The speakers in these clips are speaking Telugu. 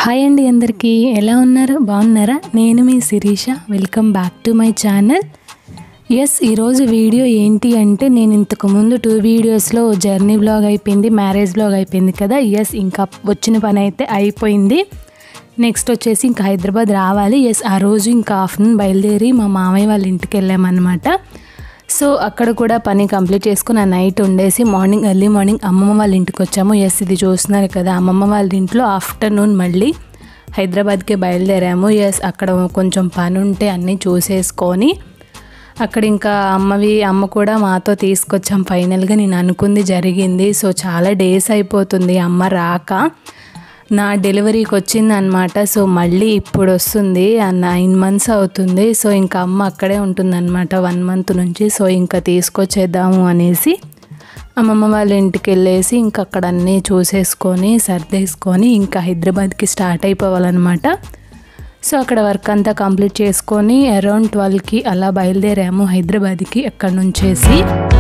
హాయ్ అండి అందరికీ ఎలా ఉన్నారు బాగున్నారా నేను మీ Shirisha welcome back to my channel yes ఈరోజు వీడియో ఏంటి అంటే నేను ఇంతకు ముందు టూ వీడియోస్లో జర్నీ బ్లాగ్ అయిపోయింది మ్యారేజ్ బ్లాగ్ అయిపోయింది కదా ఎస్ ఇంకా వచ్చిన పని అయితే అయిపోయింది నెక్స్ట్ వచ్చేసి ఇంకా హైదరాబాద్ రావాలి ఎస్ ఆ రోజు ఇంకా ఆఫ్టర్నూన్ బయలుదేరి మా మామయ్య వాళ్ళ ఇంటికి వెళ్ళామన్నమాట సో అక్కడ కూడా పని కంప్లీట్ చేసుకుని ఆ నైట్ ఉండేసి మార్నింగ్ ఎర్లీ మార్నింగ్ అమ్మమ్మ వాళ్ళ ఇంటికి వచ్చాము ఎస్ ఇది చూస్తున్నారు కదా అమ్మమ్మ వాళ్ళ ఇంట్లో ఆఫ్టర్నూన్ మళ్ళీ హైదరాబాద్కి బయలుదేరాము ఎస్ అక్కడ కొంచెం పని ఉంటే అన్నీ చూసేసుకొని అక్కడ ఇంకా అమ్మవి అమ్మ కూడా మాతో తీసుకొచ్చాం ఫైనల్గా నేను అనుకుంది జరిగింది సో చాలా డేస్ అయిపోతుంది అమ్మ రాక నా డెలివరీకి వచ్చింది అనమాట సో మళ్ళీ ఇప్పుడు వస్తుంది నైన్ మంత్స్ అవుతుంది సో ఇంకా అమ్మ అక్కడే ఉంటుంది అనమాట వన్ మంత్ నుంచి సో ఇంకా తీసుకొచ్చేద్దాము అనేసి అమ్మమ్మ వాళ్ళ ఇంటికి వెళ్ళేసి ఇంకా అక్కడ అన్నీ చూసేసుకొని సర్దేసుకొని ఇంకా హైదరాబాద్కి స్టార్ట్ అయిపోవాలన్నమాట సో అక్కడ వర్క్ అంతా కంప్లీట్ చేసుకొని అరౌండ్ ట్వెల్వ్కి అలా బయలుదేరాము హైదరాబాద్కి అక్కడ నుంచేసి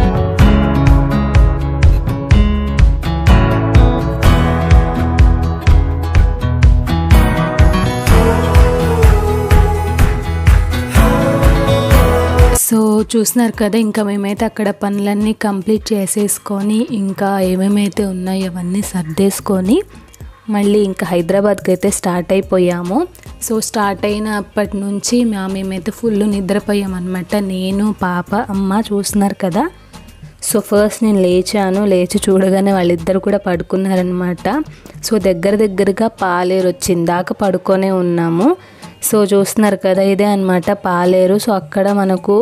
సో చూస్తున్నారు కదా ఇంకా మేమైతే అక్కడ పనులన్నీ కంప్లీట్ చేసేసుకొని ఇంకా ఏమేమైతే ఉన్నాయో అవన్నీ సర్దేసుకొని మళ్ళీ ఇంకా హైదరాబాద్కి అయితే స్టార్ట్ అయిపోయాము సో స్టార్ట్ అయినప్పటి నుంచి మా మేమైతే ఫుల్ నిద్రపోయామన్నమాట నేను పాప అమ్మ చూస్తున్నారు కదా సో ఫస్ట్ నేను లేచాను లేచి చూడగానే వాళ్ళిద్దరు కూడా పడుకున్నారనమాట సో దగ్గర దగ్గరగా పాలేరు వచ్చింది దాకా పడుకొనే ఉన్నాము సో చూస్తున్నారు కదా ఇదే అనమాట పాలేరు సో అక్కడ మనకు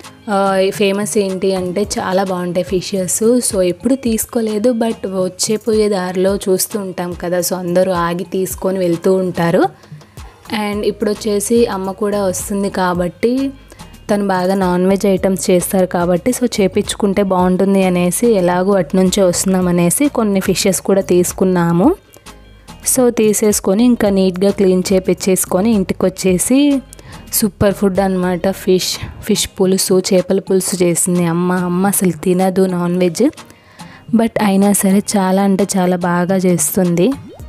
ఫేమస్ ఏంటి అంటే చాలా బాగుంటాయి ఫిషెస్ సో ఎప్పుడు తీసుకోలేదు బట్ వచ్చే పోయే దారిలో చూస్తూ ఉంటాం కదా సో అందరూ ఆగి తీసుకొని వెళ్తూ ఉంటారు అండ్ ఇప్పుడు వచ్చేసి అమ్మ కూడా వస్తుంది కాబట్టి తను బాగా నాన్ వెజ్ ఐటమ్స్ చేస్తారు కాబట్టి సో చేపించుకుంటే బాగుంటుంది అనేసి ఎలాగో అటు నుంచే వస్తున్నాం అనేసి కొన్ని ఫిషెస్ కూడా తీసుకున్నాము సో తీసేసుకొని ఇంకా నీట్గా క్లీన్ చేపించేసుకొని ఇంటికి వచ్చేసి సూపర్ ఫుడ్ అనమాట ఫిష్ ఫిష్ పులుసు చేపల పులుసు చేసింది అమ్మ అమ్మ అసలు తినదు నాన్ వెజ్ బట్ అయినా సరే చాలా అంటే చాలా బాగా చేస్తుంది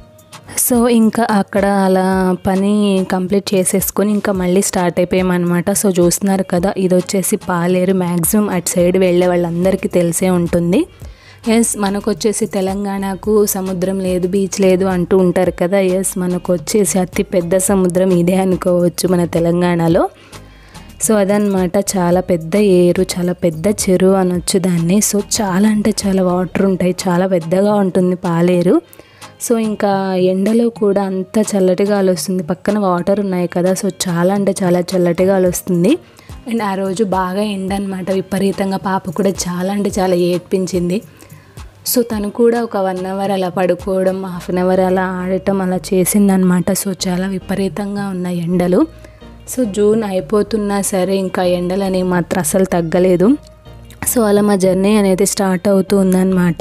సో ఇంకా అక్కడ అలా పని కంప్లీట్ చేసేసుకొని ఇంకా మళ్ళీ స్టార్ట్ అయిపోయామన్నమాట సో చూస్తున్నారు కదా ఇది వచ్చేసి పాలేరు మ్యాక్సిమం అటు సైడ్ వెళ్ళే వాళ్ళందరికీ తెలిసే ఉంటుంది ఎస్ మనకు వచ్చేసి తెలంగాణకు సముద్రం లేదు బీచ్ లేదు అంటూ ఉంటారు కదా ఎస్ మనకు వచ్చేసి అతి పెద్ద సముద్రం ఇదే అనుకోవచ్చు మన తెలంగాణలో సో అదనమాట చాలా పెద్ద ఏరు చాలా పెద్ద చెరువు అనొచ్చు దాన్ని సో చాలా అంటే చాలా వాటర్ ఉంటాయి చాలా పెద్దగా ఉంటుంది పాలేరు సో ఇంకా ఎండలో కూడా అంత చల్లటి గాలి వస్తుంది పక్కన వాటర్ ఉన్నాయి కదా సో చాలా అంటే చాలా చల్లటి గాలి వస్తుంది అండ్ ఆ రోజు బాగా ఎండ అనమాట విపరీతంగా పాప కూడా చాలా అంటే చాలా ఏడ్పించింది సో తను కూడా ఒక వన్ అవర్ అలా పడుకోవడం హాఫ్ అన్ అవర్ అలా ఆడటం అలా చేసిందనమాట సో చాలా విపరీతంగా ఉన్నాయి ఎండలు సో జూన్ అయిపోతున్నా సరే ఇంకా ఎండలు అనేవి మాత్రం అసలు తగ్గలేదు సో అలా మా జర్నీ అనేది స్టార్ట్ అవుతూ ఉందన్నమాట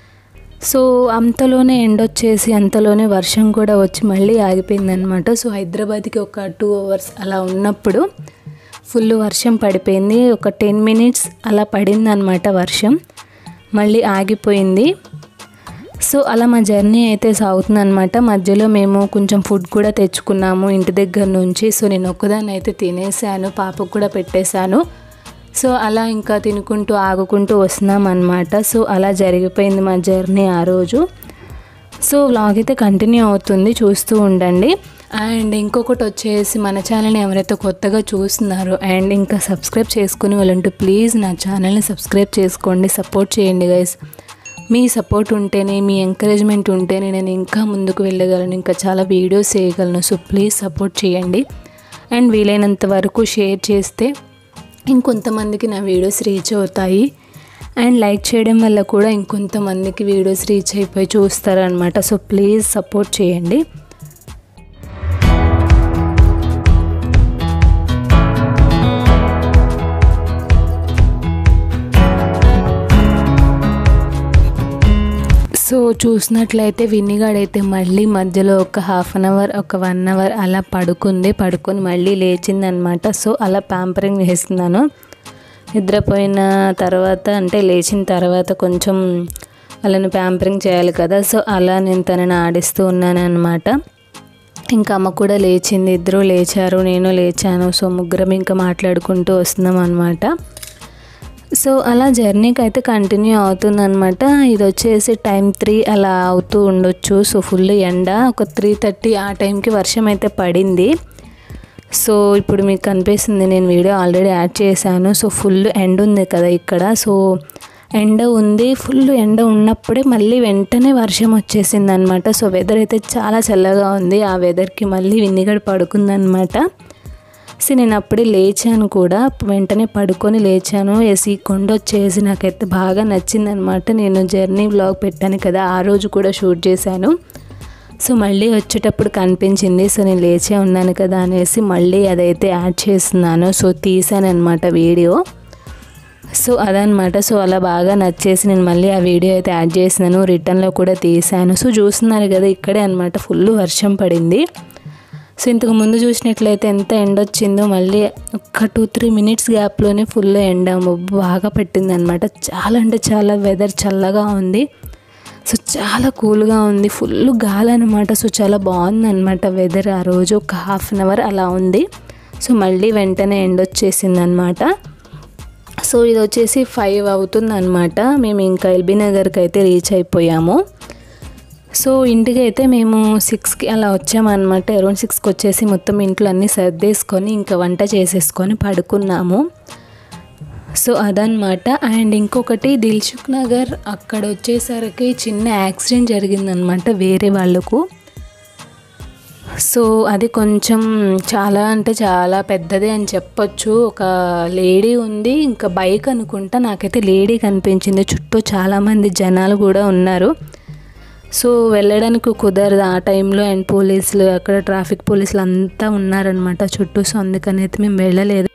సో అంతలోనే ఎండ వచ్చేసి అంతలోనే వర్షం కూడా వచ్చి మళ్ళీ ఆగిపోయిందనమాట సో హైదరాబాద్కి ఒక టూ అవర్స్ అలా ఉన్నప్పుడు ఫుల్ వర్షం పడిపోయింది ఒక టెన్ మినిట్స్ అలా పడిందనమాట వర్షం మళ్ళీ ఆగిపోయింది సో అలా మా జర్నీ అయితే సాగుతుంది అనమాట మధ్యలో మేము కొంచెం ఫుడ్ కూడా తెచ్చుకున్నాము ఇంటి దగ్గర నుంచి సో నేను ఒక్కదాన్ని అయితే తినేసాను పాపకు కూడా పెట్టేశాను సో అలా ఇంకా తినుకుంటూ ఆగుకుంటూ వస్తున్నాం అనమాట సో అలా జరిగిపోయింది మా జర్నీ ఆ రోజు సో వ్లాగ్ అయితే కంటిన్యూ అవుతుంది చూస్తూ ఉండండి అండ్ ఇంకొకటి వచ్చేసి మన ఛానల్ని ఎవరైతే కొత్తగా చూస్తున్నారో అండ్ ఇంకా సబ్స్క్రైబ్ చేసుకుని వాళ్ళంటూ ప్లీజ్ నా ఛానల్ని సబ్స్క్రైబ్ చేసుకోండి సపోర్ట్ చేయండి గైస్ మీ సపోర్ట్ ఉంటేనే మీ ఎంకరేజ్మెంట్ ఉంటేనే నేను ఇంకా ముందుకు వెళ్ళగలను ఇంకా చాలా వీడియోస్ చేయగలను సో ప్లీజ్ సపోర్ట్ చేయండి అండ్ వీలైనంత వరకు షేర్ చేస్తే ఇంకొంతమందికి నా వీడియోస్ రీచ్ అవుతాయి అండ్ లైక్ చేయడం వల్ల కూడా ఇంకొంతమందికి వీడియోస్ రీచ్ అయిపోయి చూస్తారనమాట సో ప్లీజ్ సపోర్ట్ చేయండి సో చూసినట్లయితే విన్నిగాడైతే మళ్ళీ మధ్యలో ఒక హాఫ్ అన్ అవర్ ఒక వన్ అవర్ అలా పడుకుంది పడుకొని మళ్ళీ లేచిందనమాట సో అలా ప్యాంపరింగ్ చేస్తున్నాను నిద్రపోయిన తర్వాత అంటే లేచిన తర్వాత కొంచెం వాళ్ళని ప్యాంపరింగ్ చేయాలి కదా సో అలా నేను తనని ఆడిస్తూ ఉన్నాను అనమాట ఇంకా అమ్మ కూడా లేచింది ఇద్దరు లేచారు నేను లేచాను సో ముగ్గురం ఇంకా మాట్లాడుకుంటూ వస్తున్నాం అనమాట సో అలా జర్నీకి అయితే కంటిన్యూ అవుతుంది అనమాట ఇది వచ్చేసి టైం త్రీ అలా అవుతూ ఉండొచ్చు సో ఫుల్ ఎండ ఒక త్రీ థర్టీ ఆ టైంకి వర్షం అయితే పడింది సో ఇప్పుడు మీకు కనిపిస్తుంది నేను వీడియో ఆల్రెడీ యాడ్ చేశాను సో ఫుల్ ఎండ ఉంది కదా ఇక్కడ సో ఎండ ఉంది ఫుల్ ఎండ ఉన్నప్పుడే మళ్ళీ వెంటనే వర్షం వచ్చేసింది అనమాట సో వెదర్ అయితే చాలా చల్లగా ఉంది ఆ వెదర్కి మళ్ళీ విన్నిగడ పడుకుందనమాట సో నేను అప్పుడే లేచాను కూడా వెంటనే పడుకొని లేచాను ఎసి కొండ వచ్చేసి నాకైతే బాగా నచ్చింది అనమాట నేను జర్నీ వ్లాగ్ పెట్టాను కదా ఆ రోజు కూడా షూట్ చేశాను సో మళ్ళీ వచ్చేటప్పుడు కనిపించింది సో నేను లేచే ఉన్నాను కదా అనేసి మళ్ళీ అదైతే యాడ్ చేస్తున్నాను సో తీసాను అనమాట వీడియో సో అదనమాట సో అలా బాగా నచ్చేసి నేను మళ్ళీ ఆ వీడియో అయితే యాడ్ చేసినాను రిటర్న్లో కూడా తీసాను సో చూస్తున్నారు కదా ఇక్కడే అనమాట ఫుల్ వర్షం పడింది సో ఇంతకు ముందు చూసినట్లయితే ఎంత ఎండ వచ్చిందో మళ్ళీ ఒక టూ త్రీ మినిట్స్ గ్యాప్లోనే ఫుల్ ఎండ మబ్బు బాగా పెట్టింది అనమాట చాలా అంటే చాలా వెదర్ చల్లగా ఉంది సో చాలా కూల్గా ఉంది ఫుల్ గాలి అనమాట సో చాలా బాగుంది అనమాట వెదర్ ఆ రోజు ఒక హాఫ్ అన్ అవర్ అలా ఉంది సో మళ్ళీ వెంటనే ఎండ వచ్చేసింది అనమాట సో ఇది వచ్చేసి ఫైవ్ అవుతుంది అనమాట మేము ఇంకా ఎల్బీ నగర్కి అయితే రీచ్ అయిపోయాము సో ఇంటికి అయితే మేము సిక్స్కి అలా వచ్చామన్నమాట అరౌండ్ సిక్స్కి వచ్చేసి మొత్తం ఇంట్లో అన్నీ సర్దేసుకొని ఇంకా వంట చేసేసుకొని పడుకున్నాము సో అదనమాట అండ్ ఇంకొకటి దిల్సుఖ్ నగర్ అక్కడ వచ్చేసరికి చిన్న యాక్సిడెంట్ జరిగిందనమాట వేరే వాళ్ళకు సో అది కొంచెం చాలా అంటే చాలా పెద్దదే అని చెప్పొచ్చు ఒక లేడీ ఉంది ఇంకా బైక్ అనుకుంటా నాకైతే లేడీ కనిపించింది చుట్టూ చాలామంది జనాలు కూడా ఉన్నారు సో వెళ్ళడానికి కుదరదు ఆ టైంలో అండ్ పోలీసులు అక్కడ ట్రాఫిక్ పోలీసులు అంతా ఉన్నారనమాట చుట్టూ సో అందుకని అయితే మేము వెళ్ళలేదు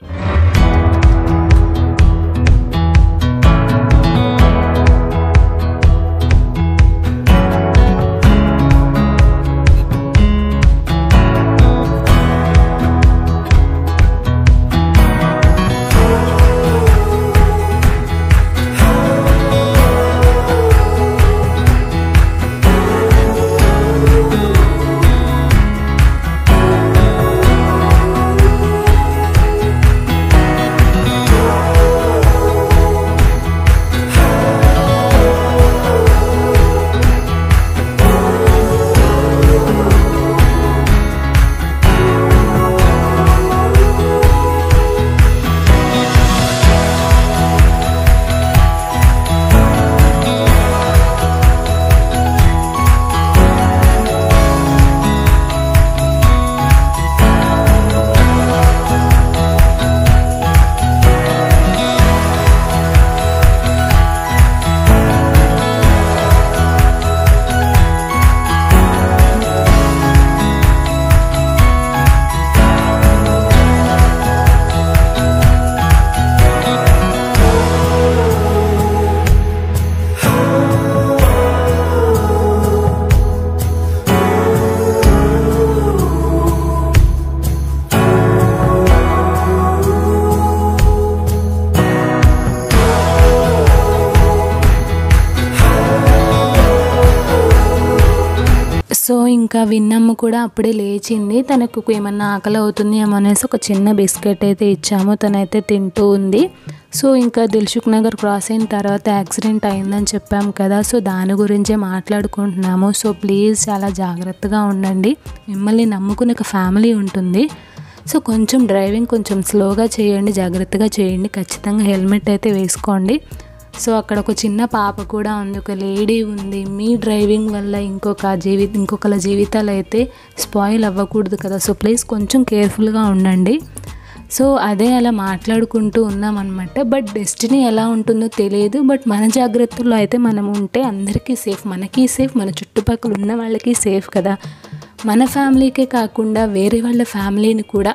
సో ఇంకా విన్నమ్మ కూడా అప్పుడే లేచింది తనకు ఏమన్నా ఆకలి అవుతుంది ఏమో అనేసి ఒక చిన్న బిస్కెట్ అయితే ఇచ్చాము తనైతే తింటూ ఉంది సో ఇంకా దిల్సుఖ్ నగర్ క్రాస్ అయిన తర్వాత యాక్సిడెంట్ అయిందని చెప్పాం కదా సో దాని గురించే మాట్లాడుకుంటున్నాము సో ప్లీజ్ చాలా జాగ్రత్తగా ఉండండి మిమ్మల్ని నమ్ముకుని ఒక ఫ్యామిలీ ఉంటుంది సో కొంచెం డ్రైవింగ్ కొంచెం స్లోగా చేయండి జాగ్రత్తగా చేయండి ఖచ్చితంగా హెల్మెట్ అయితే వేసుకోండి సో అక్కడ ఒక చిన్న పాప కూడా ఉంది ఒక లేడీ ఉంది మీ డ్రైవింగ్ వల్ల ఇంకొక జీవి ఇంకొకళ్ళ జీవితాలు అయితే స్పాయిల్ అవ్వకూడదు కదా సో ప్లీజ్ కొంచెం కేర్ఫుల్గా ఉండండి సో అదే అలా మాట్లాడుకుంటూ ఉన్నామన్నమాట బట్ డెస్టినీ ఎలా ఉంటుందో తెలియదు బట్ మన జాగ్రత్తల్లో అయితే మనం ఉంటే అందరికీ సేఫ్ మనకి సేఫ్ మన చుట్టుపక్కల ఉన్న వాళ్ళకి సేఫ్ కదా మన ఫ్యామిలీకే కాకుండా వేరే వాళ్ళ ఫ్యామిలీని కూడా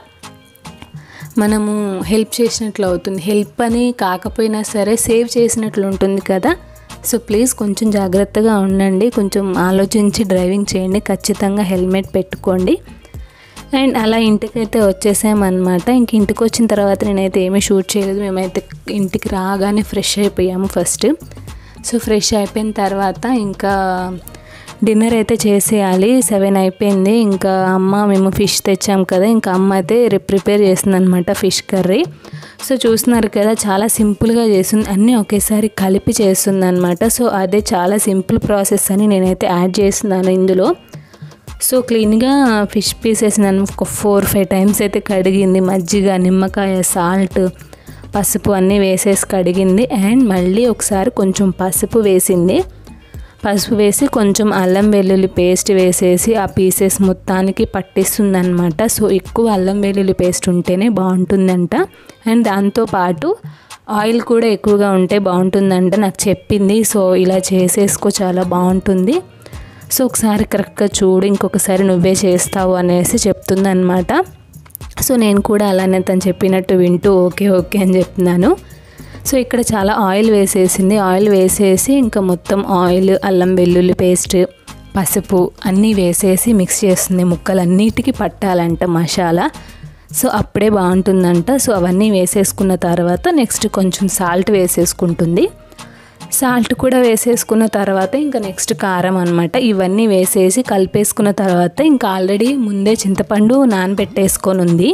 మనము హెల్ప్ చేసినట్లు అవుతుంది హెల్ప్ అని కాకపోయినా సరే సేవ్ చేసినట్లు ఉంటుంది కదా సో ప్లీజ్ కొంచెం జాగ్రత్తగా ఉండండి కొంచెం ఆలోచించి డ్రైవింగ్ చేయండి ఖచ్చితంగా హెల్మెట్ పెట్టుకోండి అండ్ అలా ఇంటికైతే వచ్చేసామన్నమాట ఇంక ఇంటికి వచ్చిన తర్వాత నేనైతే ఏమీ షూట్ చేయలేదు మేమైతే ఇంటికి రాగానే ఫ్రెష్ అయిపోయాము ఫస్ట్ సో ఫ్రెష్ అయిపోయిన తర్వాత ఇంకా డిన్నర్ అయితే చేసేయాలి సెవెన్ అయిపోయింది ఇంకా అమ్మ మేము ఫిష్ తెచ్చాం కదా ఇంకా అమ్మ అయితే ప్రిపేర్ చేస్తుంది అనమాట ఫిష్ కర్రీ సో చూస్తున్నారు కదా చాలా సింపుల్గా చేస్తుంది అన్నీ ఒకేసారి కలిపి చేస్తుంది అనమాట సో అదే చాలా సింపుల్ ప్రాసెస్ అని నేనైతే యాడ్ చేస్తున్నాను ఇందులో సో క్లీన్గా ఫిష్ పీసెస్ నన్ను ఒక ఫోర్ ఫైవ్ టైమ్స్ అయితే కడిగింది మజ్జిగ నిమ్మకాయ సాల్ట్ పసుపు అన్నీ వేసేసి కడిగింది అండ్ మళ్ళీ ఒకసారి కొంచెం పసుపు వేసింది పసుపు వేసి కొంచెం అల్లం వెల్లుల్లి పేస్ట్ వేసేసి ఆ పీసెస్ మొత్తానికి పట్టిస్తుంది అనమాట సో ఎక్కువ అల్లం వెల్లుల్లి పేస్ట్ ఉంటేనే బాగుంటుందంట అండ్ దాంతోపాటు ఆయిల్ కూడా ఎక్కువగా ఉంటే బాగుంటుందంట నాకు చెప్పింది సో ఇలా చేసేసుకో చాలా బాగుంటుంది సో ఒకసారి కరెక్ట్గా చూడు ఇంకొకసారి నువ్వే చేస్తావు అనేసి చెప్తుంది అనమాట సో నేను కూడా అలానే తను చెప్పినట్టు వింటూ ఓకే ఓకే అని చెప్తున్నాను సో ఇక్కడ చాలా ఆయిల్ వేసేసింది ఆయిల్ వేసేసి ఇంకా మొత్తం ఆయిల్ అల్లం వెల్లుల్లి పేస్ట్ పసుపు అన్నీ వేసేసి మిక్స్ చేస్తుంది ముక్కలన్నిటికీ పట్టాలంట మసాలా సో అప్పుడే బాగుంటుందంట సో అవన్నీ వేసేసుకున్న తర్వాత నెక్స్ట్ కొంచెం సాల్ట్ వేసేసుకుంటుంది సాల్ట్ కూడా వేసేసుకున్న తర్వాత ఇంకా నెక్స్ట్ కారం అనమాట ఇవన్నీ వేసేసి కలిపేసుకున్న తర్వాత ఇంకా ఆల్రెడీ ముందే చింతపండు నానబెట్టేసుకొని ఉంది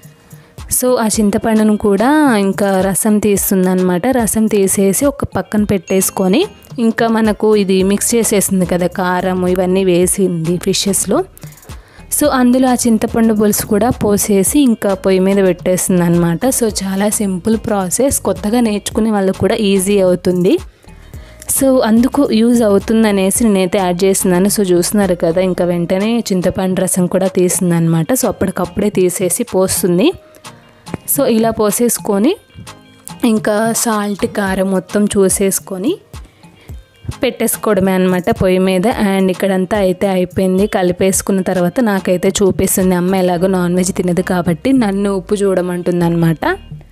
సో ఆ చింతపండును కూడా ఇంకా రసం తీస్తుంది అనమాట రసం తీసేసి ఒక పక్కన పెట్టేసుకొని ఇంకా మనకు ఇది మిక్స్ చేసేసింది కదా కారం ఇవన్నీ వేసింది ఫిషెస్లో సో అందులో ఆ చింతపండు పులుసు కూడా పోసేసి ఇంకా పొయ్యి మీద పెట్టేస్తుంది అనమాట సో చాలా సింపుల్ ప్రాసెస్ కొత్తగా నేర్చుకునే వాళ్ళకు కూడా ఈజీ అవుతుంది సో అందుకు యూజ్ అవుతుంది అనేసి నేనైతే యాడ్ చేస్తున్నాను సో చూస్తున్నారు కదా ఇంకా వెంటనే చింతపండు రసం కూడా తీస్తుంది అనమాట సో అప్పటికప్పుడే తీసేసి పోస్తుంది సో ఇలా పోసేసుకొని ఇంకా సాల్ట్ కారం మొత్తం చూసేసుకొని పెట్టేసుకోవడమే అనమాట పొయ్యి మీద అండ్ ఇక్కడంతా అయితే అయిపోయింది కలిపేసుకున్న తర్వాత నాకైతే చూపిస్తుంది అమ్మ ఎలాగో నాన్ వెజ్ తినదు కాబట్టి నన్ను ఉప్పు చూడమంటుంది అనమాట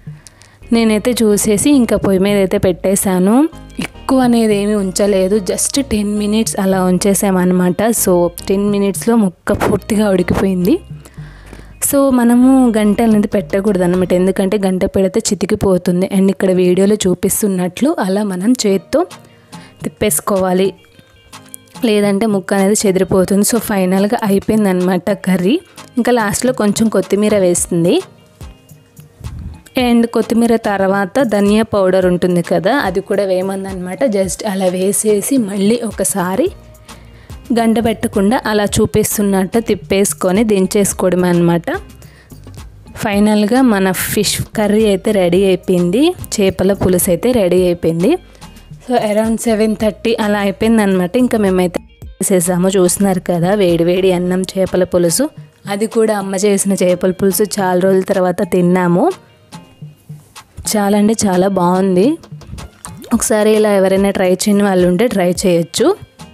నేనైతే చూసేసి ఇంకా పొయ్యి మీద అయితే పెట్టేశాను ఎక్కువ అనేది ఏమీ ఉంచలేదు జస్ట్ టెన్ మినిట్స్ అలా ఉంచేసామన్నమాట సో టెన్ మినిట్స్లో ముక్క పూర్తిగా ఉడికిపోయింది సో మనము గంట అనేది పెట్టకూడదు అనమాట ఎందుకంటే గంట పెడితే చితికిపోతుంది అండ్ ఇక్కడ వీడియోలో చూపిస్తున్నట్లు అలా మనం చేత్తో తిప్పేసుకోవాలి లేదంటే ముక్క అనేది చెదిరిపోతుంది సో ఫైనల్గా అయిపోయింది అనమాట కర్రీ ఇంకా లాస్ట్లో కొంచెం కొత్తిమీర వేస్తుంది అండ్ కొత్తిమీర తర్వాత ధనియా పౌడర్ ఉంటుంది కదా అది కూడా వేయమందనమాట జస్ట్ అలా వేసేసి మళ్ళీ ఒకసారి గంట పెట్టకుండా అలా చూపిస్తున్నట్టు తిప్పేసుకొని దించేసుకోవడమే అనమాట ఫైనల్గా మన ఫిష్ కర్రీ అయితే రెడీ అయిపోయింది చేపల పులుసు అయితే రెడీ అయిపోయింది సో అరౌండ్ సెవెన్ థర్టీ అలా అయిపోయింది అనమాట ఇంకా మేమైతే చేసేసాము చూస్తున్నారు కదా వేడి వేడి అన్నం చేపల పులుసు అది కూడా అమ్మ చేసిన చేపల పులుసు చాలా రోజుల తర్వాత తిన్నాము చాలా అంటే చాలా బాగుంది ఒకసారి ఇలా ఎవరైనా ట్రై చేయని వాళ్ళు ఉంటే ట్రై చేయొచ్చు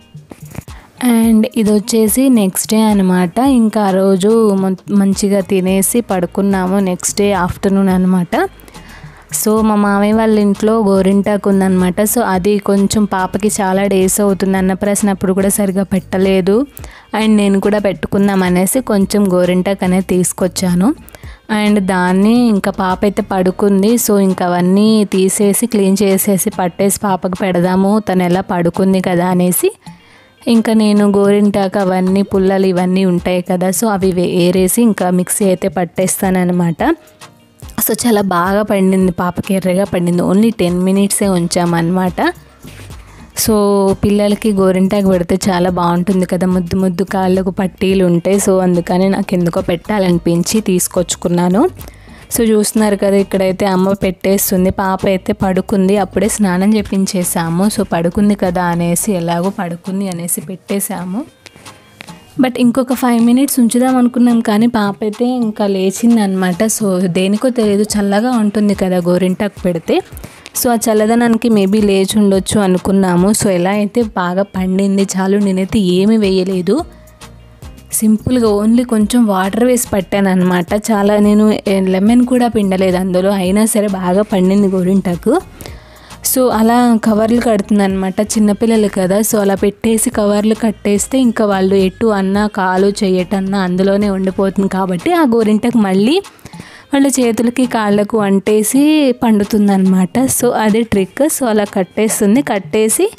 అండ్ ఇది వచ్చేసి నెక్స్ట్ డే అనమాట ఇంకా ఆ రోజు మంచిగా తినేసి పడుకున్నాము నెక్స్ట్ డే ఆఫ్టర్నూన్ అనమాట సో మా మామయ్య వాళ్ళ ఇంట్లో గోరింటాకు ఉందన్నమాట సో అది కొంచెం పాపకి చాలా డేస్ అవుతుంది అన్నప్రాసన అప్పుడు కూడా సరిగా పెట్టలేదు అండ్ నేను కూడా పెట్టుకుందాం అనేసి కొంచెం గోరింటాకు అనేది తీసుకొచ్చాను అండ్ దాన్ని ఇంకా పాప అయితే పడుకుంది సో ఇంకా అవన్నీ తీసేసి క్లీన్ చేసేసి పట్టేసి పాపకు పెడదాము తను ఎలా పడుకుంది కదా అనేసి ఇంకా నేను గోరింటాకు అవన్నీ పుల్లలు ఇవన్నీ ఉంటాయి కదా సో అవి ఏరేసి ఇంకా మిక్సీ అయితే పట్టేస్తానమాట సో చాలా బాగా పండింది పాపకి ఎర్రగా పండింది ఓన్లీ టెన్ మినిట్సే ఉంచామన్నమాట సో పిల్లలకి గోరింటాకు పెడితే చాలా బాగుంటుంది కదా ముద్దు ముద్దు కాళ్ళకు పట్టీలు ఉంటాయి సో అందుకని నాకు ఎందుకో పెట్టాలనిపించి తీసుకొచ్చుకున్నాను సో చూస్తున్నారు కదా ఇక్కడైతే అమ్మ పెట్టేస్తుంది పాప అయితే పడుకుంది అప్పుడే స్నానం చేపించేసాము సో పడుకుంది కదా అనేసి ఎలాగో పడుకుంది అనేసి పెట్టేశాము బట్ ఇంకొక ఫైవ్ మినిట్స్ ఉంచుదాం అనుకున్నాం కానీ పాప అయితే ఇంకా లేచింది అనమాట సో దేనికో తెలియదు చల్లగా ఉంటుంది కదా గోరింటాకు పెడితే సో ఆ చల్లదనానికి మేబీ లేచి ఉండొచ్చు అనుకున్నాము సో ఎలా అయితే బాగా పండింది చాలు నేనైతే ఏమీ వేయలేదు సింపుల్గా ఓన్లీ కొంచెం వాటర్ వేసి పట్టాను అనమాట చాలా నేను లెమన్ కూడా పిండలేదు అందులో అయినా సరే బాగా పండింది గోరింటాకు సో అలా కవర్లు కడుతుంది అనమాట చిన్నపిల్లలు కదా సో అలా పెట్టేసి కవర్లు కట్టేస్తే ఇంకా వాళ్ళు ఎటు అన్నా కాలు చెయ్యటన్నా అందులోనే ఉండిపోతుంది కాబట్టి ఆ గోరింటకు మళ్ళీ వాళ్ళ చేతులకి కాళ్ళకు అంటేసి పండుతుంది అనమాట సో అది ట్రిక్ సో అలా కట్టేస్తుంది కట్టేసి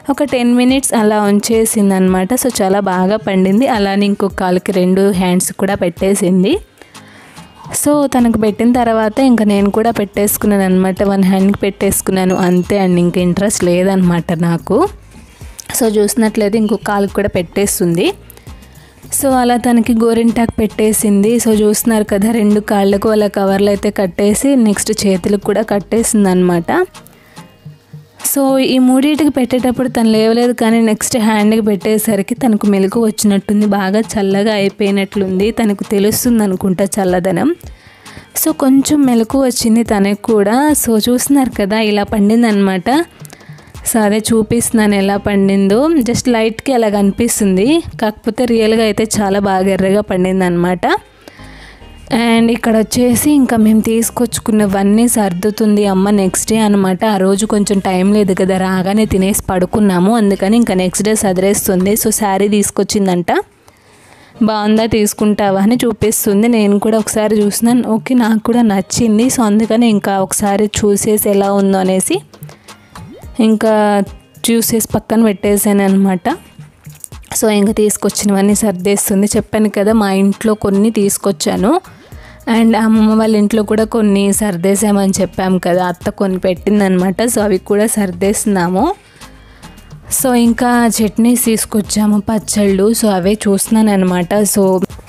ఒక టెన్ మినిట్స్ అలా ఉంచేసింది అనమాట సో చాలా బాగా పండింది అలానే ఇంకొక కాలుకి రెండు హ్యాండ్స్ కూడా పెట్టేసింది సో తనకు పెట్టిన తర్వాత ఇంకా నేను కూడా పెట్టేసుకున్నాను అనమాట వన్ హ్యాండ్కి పెట్టేసుకున్నాను అంతే అండి ఇంక ఇంట్రెస్ట్ లేదనమాట నాకు సో చూసినట్లయితే ఇంకొక కాలుకి కూడా పెట్టేస్తుంది సో అలా తనకి గోరింటాకు పెట్టేసింది సో చూస్తున్నారు కదా రెండు కాళ్ళకు అలా కవర్లు అయితే కట్టేసి నెక్స్ట్ చేతులకు కూడా కట్టేసింది అనమాట సో ఈ మూడింటికి పెట్టేటప్పుడు తను లేవలేదు కానీ నెక్స్ట్ హ్యాండ్కి పెట్టేసరికి తనకు మెలకు వచ్చినట్టుంది బాగా చల్లగా అయిపోయినట్లుంది తనకు తెలుస్తుంది అనుకుంటా చల్లదనం సో కొంచెం మెలకు వచ్చింది తనకు కూడా సో చూస్తున్నారు కదా ఇలా పండింది అనమాట సో అదే చూపిస్తున్నాను ఎలా పండిందో జస్ట్ లైట్కి అలా కనిపిస్తుంది కాకపోతే రియల్గా అయితే చాలా బాగా ఎర్రగా పండింది అనమాట అండ్ ఇక్కడ వచ్చేసి ఇంకా మేము తీసుకొచ్చుకున్నవన్నీ సర్దుతుంది అమ్మ నెక్స్ట్ డే అనమాట ఆ రోజు కొంచెం టైం లేదు కదా రాగానే తినేసి పడుకున్నాము అందుకని ఇంకా నెక్స్ట్ డే సదిరేస్తుంది సో శారీ తీసుకొచ్చిందంట బాగుందా తీసుకుంటావా అని చూపిస్తుంది నేను కూడా ఒకసారి చూసినాను ఓకే నాకు కూడా నచ్చింది సో అందుకని ఇంకా ఒకసారి చూసేసి ఎలా ఉందో అనేసి ఇంకా చూసేసి పక్కన పెట్టేసాను అనమాట సో ఇంకా తీసుకొచ్చినవన్నీ సర్దేస్తుంది చెప్పాను కదా మా ఇంట్లో కొన్ని తీసుకొచ్చాను అండ్ అమ్మమ్మ వాళ్ళ ఇంట్లో కూడా కొన్ని సర్దేసామని చెప్పాం కదా అత్త కొన్ని పెట్టిందనమాట సో అవి కూడా సర్దేస్తున్నాము సో ఇంకా చట్నీస్ తీసుకొచ్చాము పచ్చళ్ళు సో అవే చూస్తున్నాను అనమాట సో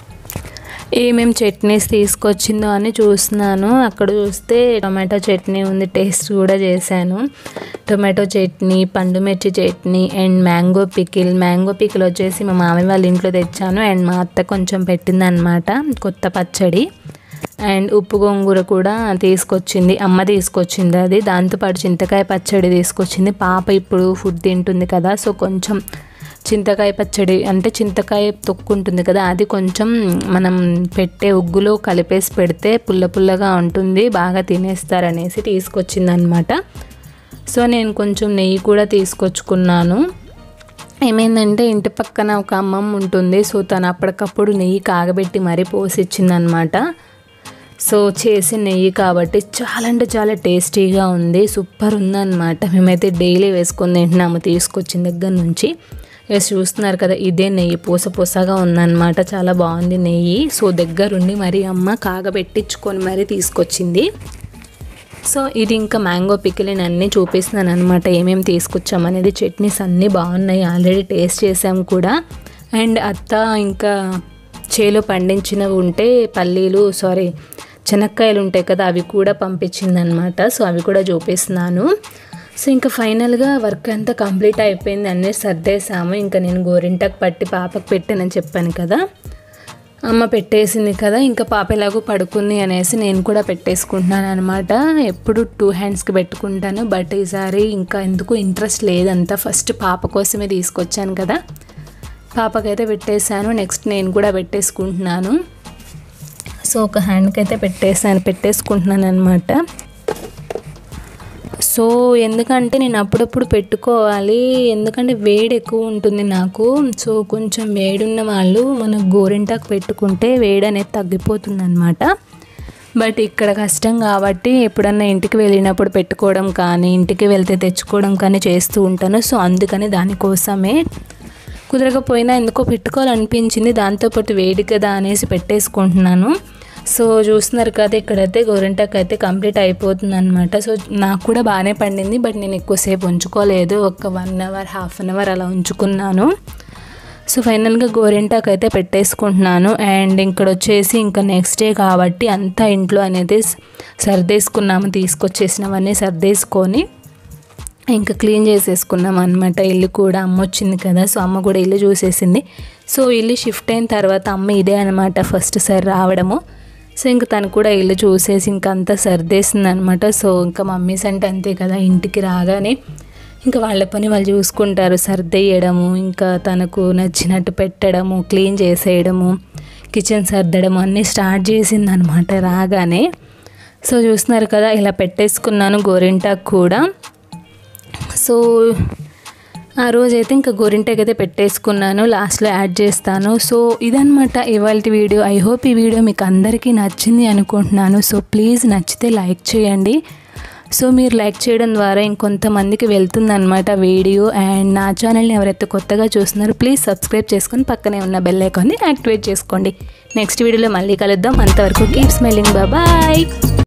ఏమేం చట్నీస్ తీసుకొచ్చిందో అని చూస్తున్నాను అక్కడ చూస్తే టొమాటో చట్నీ ఉంది టేస్ట్ కూడా చేశాను టొమాటో చట్నీ పండు మిర్చి chutney and mango pickle mango pickle వచ్చేసి మా మామయ్య వాళ్ళ ఇంట్లో తెచ్చాను అండ్ మా అత్త కొంచెం పెట్టిందనమాట కొత్త పచ్చడి అండ్ ఉప్పు గోంగూర కూడా తీసుకొచ్చింది అమ్మ తీసుకొచ్చింది అది దాంతోపాటు చింతకాయ పచ్చడి తీసుకొచ్చింది పాప ఇప్పుడు ఫుడ్ తింటుంది కదా సో కొంచెం చింతకాయ పచ్చడి అంటే చింతకాయ తొక్కు ఉంటుంది కదా అది కొంచెం మనం పెట్టే ఉగ్గులో కలిపేసి పెడితే పుల్ల పుల్లగా ఉంటుంది బాగా తినేస్తారనేసి తీసుకొచ్చింది అనమాట సో నేను కొంచెం నెయ్యి కూడా తీసుకొచ్చుకున్నాను ఏమైందంటే ఇంటి పక్కన ఒక అమ్మమ్మ ఉంటుంది సో తను అప్పటికప్పుడు నెయ్యి కాగబెట్టి మరీ పోసి ఇచ్చిందనమాట సో చేసి నెయ్యి కాబట్టి చాలా అంటే చాలా టేస్టీగా ఉంది సూపర్ ఉందన్నమాట మేమైతే డైలీ వేసుకొని తింటున్నాము తీసుకొచ్చిన దగ్గర నుంచి ఎస్ చూస్తున్నారు కదా ఇదే నెయ్యి పూస పూసగా ఉందన్నమాట చాలా బాగుంది నెయ్యి సో దగ్గరుండి మరి అమ్మ కాగబెట్టించుకొని మరీ తీసుకొచ్చింది సో ఇది ఇంకా మ్యాంగో పికిల్ నేను అన్నీ చూపిస్తున్నాను అనమాట ఏమేమి తీసుకొచ్చామనేది చట్నీస్ అన్నీ బాగున్నాయి ఆల్రెడీ టేస్ట్ చేసాం కూడా అండ్ అత్త ఇంకా చేలో పండించినవి ఉంటే పల్లీలు సారీ చెనక్కాయలు ఉంటాయి కదా అవి కూడా పంపించిందనమాట సో అవి కూడా చూపిస్తున్నాను సో ఇంకా ఫైనల్గా వర్క్ అంతా కంప్లీట్ అయిపోయింది అన్నీ సర్దేశాము ఇంకా నేను గోరింటకు పట్టి పాపకు పెట్టానని చెప్పాను కదా అమ్మ పెట్టేసింది కదా ఇంకా పాప ఎలాగో పడుకుంది అనేసి నేను కూడా పెట్టేసుకుంటున్నాను అనమాట ఎప్పుడు టూ హ్యాండ్స్కి పెట్టుకుంటాను బట్ ఈసారి ఇంకా ఎందుకు ఇంట్రెస్ట్ లేదంతా ఫస్ట్ పాప కోసమే తీసుకొచ్చాను కదా పాపకైతే పెట్టేశాను నెక్స్ట్ నేను కూడా పెట్టేసుకుంటున్నాను సో ఒక హ్యాండ్కి అయితే పెట్టేసాను పెట్టేసుకుంటున్నాను అనమాట సో ఎందుకంటే నేను అప్పుడప్పుడు పెట్టుకోవాలి ఎందుకంటే వేడి ఎక్కువ ఉంటుంది నాకు సో కొంచెం వేడున్న వాళ్ళు మన గోరింటాకు పెట్టుకుంటే వేడి అనేది తగ్గిపోతుంది అనమాట బట్ ఇక్కడ కష్టం కాబట్టి ఎప్పుడన్నా ఇంటికి వెళ్ళినప్పుడు పెట్టుకోవడం కానీ ఇంటికి వెళ్తే తెచ్చుకోవడం కానీ చేస్తూ ఉంటాను సో అందుకని దానికోసమే కుదరకపోయినా ఎందుకో పెట్టుకోవాలనిపించింది దాంతోపాటు వేడి కదా అనేసి పెట్టేసుకుంటున్నాను సో చూస్తున్నారు కదా ఇక్కడైతే గోరింటాకు అయితే కంప్లీట్ అయిపోతుంది అనమాట సో నాకు కూడా బాగానే పండింది బట్ నేను ఎక్కువసేపు ఉంచుకోలేదు ఒక one hour half an hour అలా ఉంచుకున్నాను సో ఫైనల్గా గోరింటాకు అయితే పెట్టేసుకుంటున్నాను అండ్ ఇక్కడ వచ్చేసి ఇంకా నెక్స్ట్ డే కాబట్టి అంతా ఇంట్లో అనేది సర్దేసుకున్నాము తీసుకొచ్చేసినవన్నీ సర్దేసుకొని ఇంకా క్లీన్ చేసేసుకున్నాం అనమాట ఇల్లు కూడా అమ్మ వచ్చింది కదా సో అమ్మ కూడా ఇల్లు చూసేసింది సో ఇల్లు షిఫ్ట్ అయిన తర్వాత అమ్మ ఇదే అనమాట ఫస్ట్ సారి రావడము సో ఇంకా తను కూడా ఇల్లు చూసేసి ఇంకా అంతా సర్దేసింది అనమాట సో ఇంకా మమ్మీస్ అంటే అంతే కదా ఇంటికి రాగానే ఇంకా వాళ్ళ పని వాళ్ళు చూసుకుంటారు సర్దేయడము ఇంకా తనకు నచ్చినట్టు పెట్టడము క్లీన్ చేసేయడము కిచెన్ సర్దడము అన్నీ స్టార్ట్ చేసింది అనమాట రాగానే సో చూస్తున్నారు కదా ఇలా పెట్టేసుకున్నాను గోరింటాకు కూడా సో ఆ రోజైతే ఇంకా గోరింటాకు అయితే పెట్టేసుకున్నాను లాస్ట్లో యాడ్ చేస్తాను సో ఇదనమాట ఇవాళ వీడియో ఐ హోప్ ఈ వీడియో మీకు అందరికీ నచ్చింది అనుకుంటున్నాను సో ప్లీజ్ నచ్చితే లైక్ చేయండి సో మీరు లైక్ చేయడం ద్వారా ఇంకొంతమందికి వెళ్తుందన్నమాట వీడియో అండ్ నా ఛానల్ని ఎవరైతే కొత్తగా చూస్తున్నారో ప్లీజ్ సబ్స్క్రైబ్ చేసుకొని పక్కనే ఉన్న బెల్ ఐకాన్ని యాక్టివేట్ చేసుకోండి నెక్స్ట్ వీడియోలో మళ్ళీ కలుద్దాం అంతవరకు కీప్ స్మెల్లింగ్ బాయ్